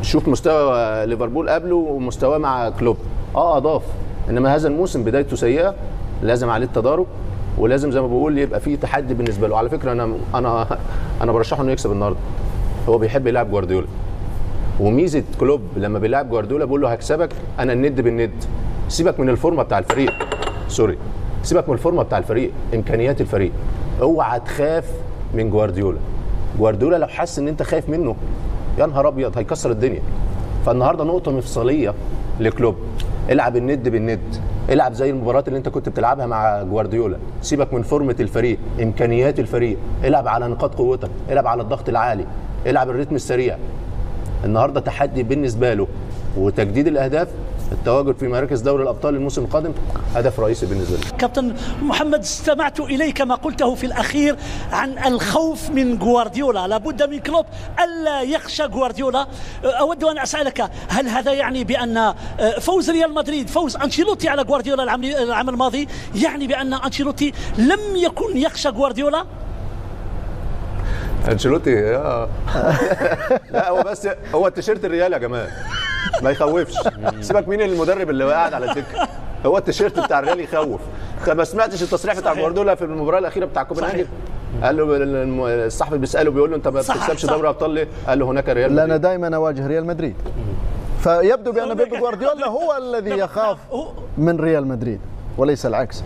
شوف مستوى ليفربول قبله ومستواه مع كلوب اه اضاف انما هذا الموسم بدايته سيئه لازم عليه التدارك ولازم زي ما بقول يبقى فيه تحدي بالنسبه له على فكره انا انا انا برشحه انه يكسب النهارده هو بيحب يلعب جوارديولا وميزه كلوب لما بيلعب جوارديولا بيقول له هكسبك انا الند بالند سيبك من الفورمه بتاع الفريق سوري سيبك من الفورمه بتاع الفريق امكانيات الفريق اوعى تخاف من جوارديولا جوارديولا لو حس ان انت خايف منه يا نهار ابيض هيكسر الدنيا فالنهارده نقطه مفصليه لكلوب العب الند بالند العب زي المباريات اللي انت كنت بتلعبها مع جوارديولا سيبك من فورمه الفريق امكانيات الفريق العب على نقاط قوتك العب على الضغط العالي العب الريتم السريع النهارده تحدي بالنسبه له وتجديد الاهداف التواجد في مراكز دوري الابطال الموسم القادم هدف رئيسي بالنسبه لي كابتن محمد استمعت اليك ما قلته في الاخير عن الخوف من جوارديولا لابد من كلوب الا يخشى جوارديولا اود ان اسالك هل هذا يعني بان فوز ريال مدريد فوز انشيلوتي على جوارديولا العام العام الماضي يعني بان انشيلوتي لم يكن يخشى جوارديولا انشيلوتي آه. لا هو بس هو التيشيرت الريال يا جماعه ما يخوفش سيبك مين المدرب اللي قاعد على الدكه هو التيشيرت بتاع الريال يخوف انت ما سمعتش التصريح بتاع صحيح. جوارديولا في المباراه الاخيره بتاع كوبنهاجن قال له الم- الصحفي بيساله بيقول له انت ما صح، بتكسبش صح. دوري ابطال ليه؟ قال له هناك ريال لأنا مدريد. دائما أواجه ريال مدريد فيبدو بأن بيب جوارديولا هو الذي يخاف هو- من ريال مدريد وليس العكس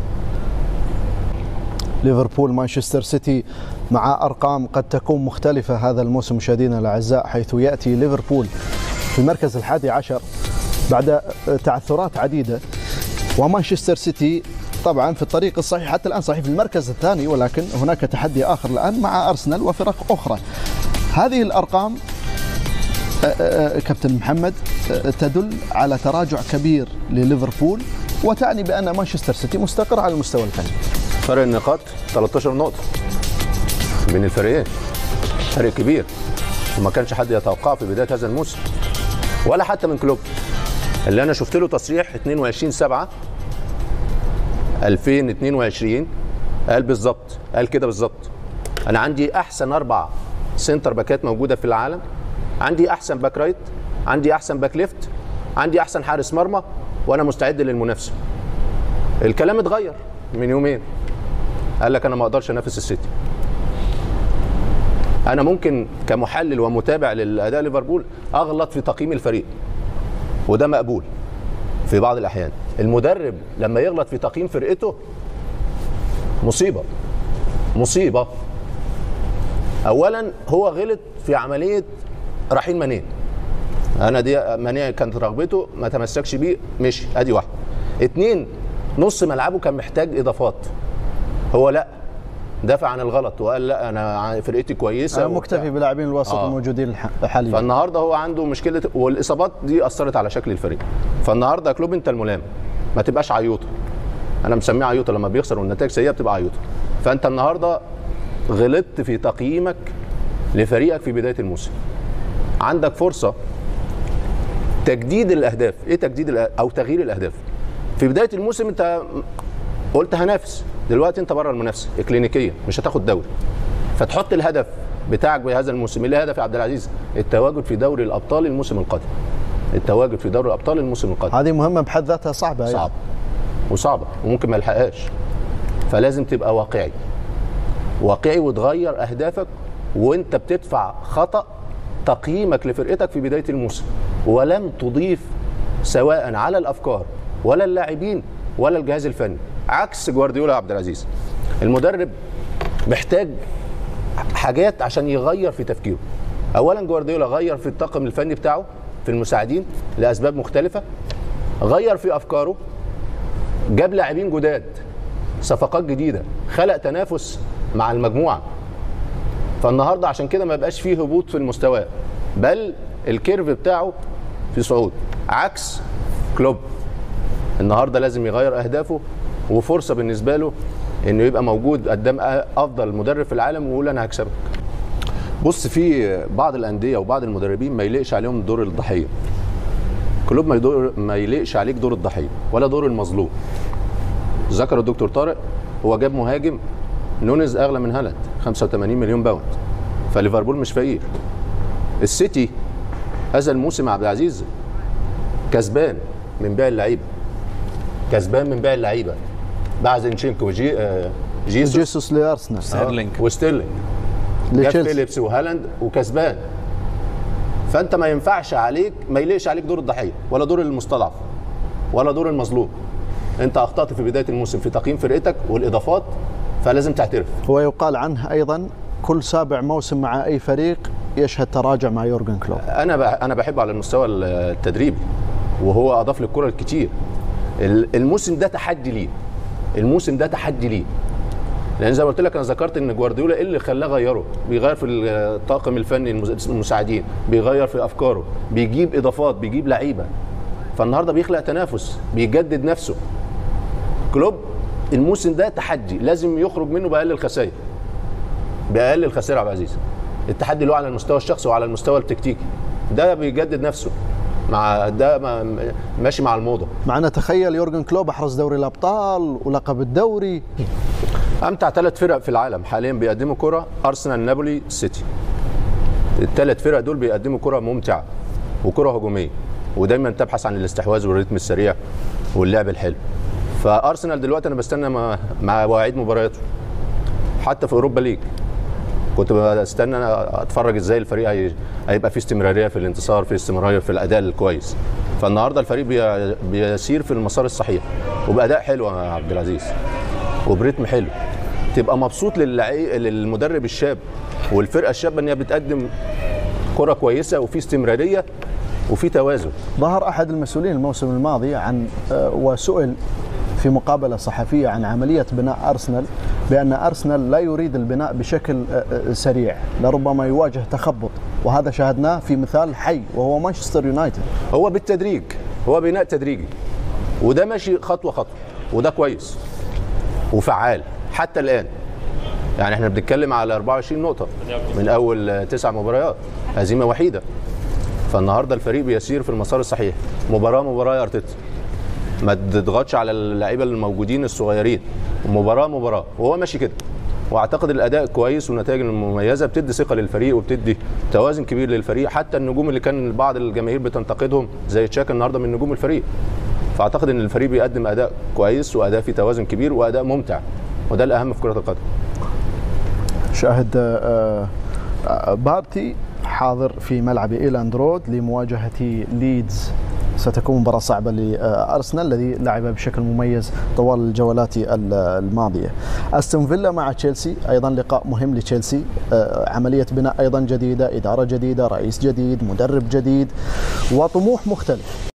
ليفربول مانشستر سيتي مع أرقام قد تكون مختلفة هذا الموسم مشاهدينا الأعزاء حيث يأتي ليفربول في المركز الحادي عشر بعد تعثرات عديدة ومانشستر سيتي طبعا في الطريق الصحيح حتى الآن صحيح في المركز الثاني ولكن هناك تحدي آخر الآن مع أرسنال وفرق أخرى هذه الأرقام آه، آه، كابتن محمد آه، تدل على تراجع كبير لليفربول وتعني بأن مانشستر سيتي مستقر على المستوى الفني فرق النقاط 13 نقطه بين الفريقين فرق كبير وما كانش حد يتوقعه في بدايه هذا الموسم ولا حتى من كلوب اللي انا شفت له تصريح 22 7 2022 قال بالظبط قال كده بالظبط انا عندي احسن اربع سنتر باكات موجوده في العالم عندي احسن باك رايت عندي احسن باك ليفت عندي احسن حارس مرمى وانا مستعد للمنافسه الكلام اتغير من يومين قال لك انا ما اقدرش انافس السيتي انا ممكن كمحلل ومتابع للاداء ليفربول اغلط في تقييم الفريق وده مقبول في بعض الاحيان المدرب لما يغلط في تقييم فرقته مصيبه مصيبه اولا هو غلط في عمليه رحيل ماني انا دي ماني كانت رغبته ما تمسكش بيه مشي ادي واحده اتنين نص ملعبه كان محتاج اضافات هو لا دافع عن الغلط وقال لا انا فرقتي كويسه أنا وبتاع. مكتفي بلاعبين الوسط آه. الموجودين الح- حاليا فالنهارده هو عنده مشكله والاصابات دي اثرت على شكل الفريق فالنهارده يا كلوب انت الملام ما تبقاش عيوطه انا مسميه عيوطه لما بيخسر والنتائج سيئه بتبقى عيوطه فانت النهارده غلطت في تقييمك لفريقك في بدايه الموسم عندك فرصه تجديد الاهداف ايه تجديد الأ- او تغيير الاهداف في بدايه الموسم انت قلت هنافس دلوقتي انت بره المنافسه اكلينيكيه مش هتاخد دوري فتحط الهدف بتاعك بهذا الموسم اللي هدف يا عبد العزيز التواجد في دوري الابطال الموسم القادم التواجد في دوري الابطال الموسم القادم هذه مهمة بحد ذاتها صعبة أيضاً. صعب وصعبه وممكن ما يلحقهاش فلازم تبقى واقعي واقعي وتغير اهدافك وانت بتدفع خطا تقييمك لفرقتك في بدايه الموسم ولم تضيف سواء على الافكار ولا اللاعبين ولا الجهاز الفني عكس جوارديولا يا عبد العزيز المدرب محتاج حاجات عشان يغير في تفكيره اولا جوارديولا غير في الطاقم الفني بتاعه في المساعدين لاسباب مختلفه غير في افكاره جاب لاعبين جداد صفقات جديده خلق تنافس مع المجموعه فالنهارده عشان كده ما بقاش فيه هبوط في المستوى بل الكيرف بتاعه في صعود عكس كلوب النهارده لازم يغير اهدافه وفرصه بالنسبه له انه يبقى موجود قدام افضل مدرب في العالم ويقول انا هكسبك بص في بعض الانديه وبعض المدربين ما يليقش عليهم دور الضحيه كلوب ما, يدور ما يليقش عليك دور الضحيه ولا دور المظلوم ذكر الدكتور طارق هو جاب مهاجم نونز اغلى من هالاند 85 مليون باوند فليفربول مش فقير السيتي هذا الموسم عبد العزيز كسبان من بيع اللعيبه كسبان من بيع اللعيبه بعد زينشينكو وجي آه، جيسوس جيسوس لارسنال ستيرلينج وستيرلينج جاب لتشيلسي فيليبس وهالاند وكسبان فانت ما ينفعش عليك ما يليقش عليك دور الضحيه ولا دور المستضعف ولا دور المظلوم انت اخطات في بدايه الموسم في تقييم فرقتك والاضافات فلازم تعترف هو يقال عنه ايضا كل سابع موسم مع اي فريق يشهد تراجع مع يورجن كلوب انا بح- انا بحبه على المستوى التدريبي وهو اضاف للكره الكتير ال- الموسم ده تحدي ليه الموسم ده تحدي ليه لان زي ما قلت لك انا ذكرت ان جوارديولا ايه اللي خلاه غيره بيغير في الطاقم الفني المس- المساعدين بيغير في افكاره بيجيب اضافات بيجيب لعيبه فالنهارده بيخلق تنافس بيجدد نفسه كلوب الموسم ده تحدي لازم يخرج منه باقل الخسائر باقل الخسائر يا عبد العزيز التحدي له على المستوى الشخصي وعلى المستوى التكتيكي ده بيجدد نفسه مع ده ما- ماشي مع الموضه معنا تخيل يورجن كلوب احرز دوري الابطال ولقب الدوري امتع ثلاث فرق في العالم حاليا بيقدموا كره ارسنال نابولي سيتي الثلاث فرق دول بيقدموا كره ممتعه وكره هجوميه ودايما تبحث عن الاستحواذ والريتم السريع واللعب الحلو فارسنال دلوقتي انا بستنى مع- مع مواعيد مبارياته حتى في اوروبا ليج كنت بستنى أنا اتفرج ازاي الفريق هي- هيبقى فيه استمراريه في الانتصار في استمراريه في الاداء الكويس فالنهارده الفريق بي- بيسير في المسار الصحيح وباداء حلو يا عبد العزيز وبريتم حلو تبقى مبسوط للعي... للمدرب الشاب والفرقه الشابه ان هي بتقدم كره كويسه وفي استمراريه وفي توازن ظهر احد المسؤولين الموسم الماضي عن آه، وسئل في مقابله صحفيه عن عمليه بناء ارسنال بان ارسنال لا يريد البناء بشكل آه، آه، سريع لربما يواجه تخبط وهذا شاهدناه في مثال حي وهو مانشستر يونايتد هو بالتدريج هو بناء تدريجي وده ماشي خطوه خطوه وده كويس وفعال حتى الان يعني احنا بنتكلم على 24 نقطه من اول آه، تسع مباريات هزيمه وحيده فالنهارده الفريق بيسير في المسار الصحيح مباراه مباراه يا ارتيتا ما تضغطش على اللعيبه الموجودين الصغيرين مباراه مباراه وهو ماشي كده واعتقد الاداء كويس والنتائج المميزه بتدي ثقه للفريق وبتدي توازن كبير للفريق حتى النجوم اللي كان بعض الجماهير بتنتقدهم زي تشاكا النهارده من نجوم الفريق فاعتقد ان الفريق بيقدم اداء كويس واداء فيه توازن كبير واداء ممتع وده الاهم في كره القدم شاهد آه، آه، بارتي حاضر في ملعب ايلاند رود لمواجهه ليدز ستكون مباراة صعبة لأرسنال الذي لعب بشكل مميز طوال الجولات ال- الماضية أستون فيلا مع تشيلسي أيضا لقاء مهم لتشيلسي آه، عملية بناء أيضا جديدة إدارة جديدة رئيس جديد مدرب جديد وطموح مختلف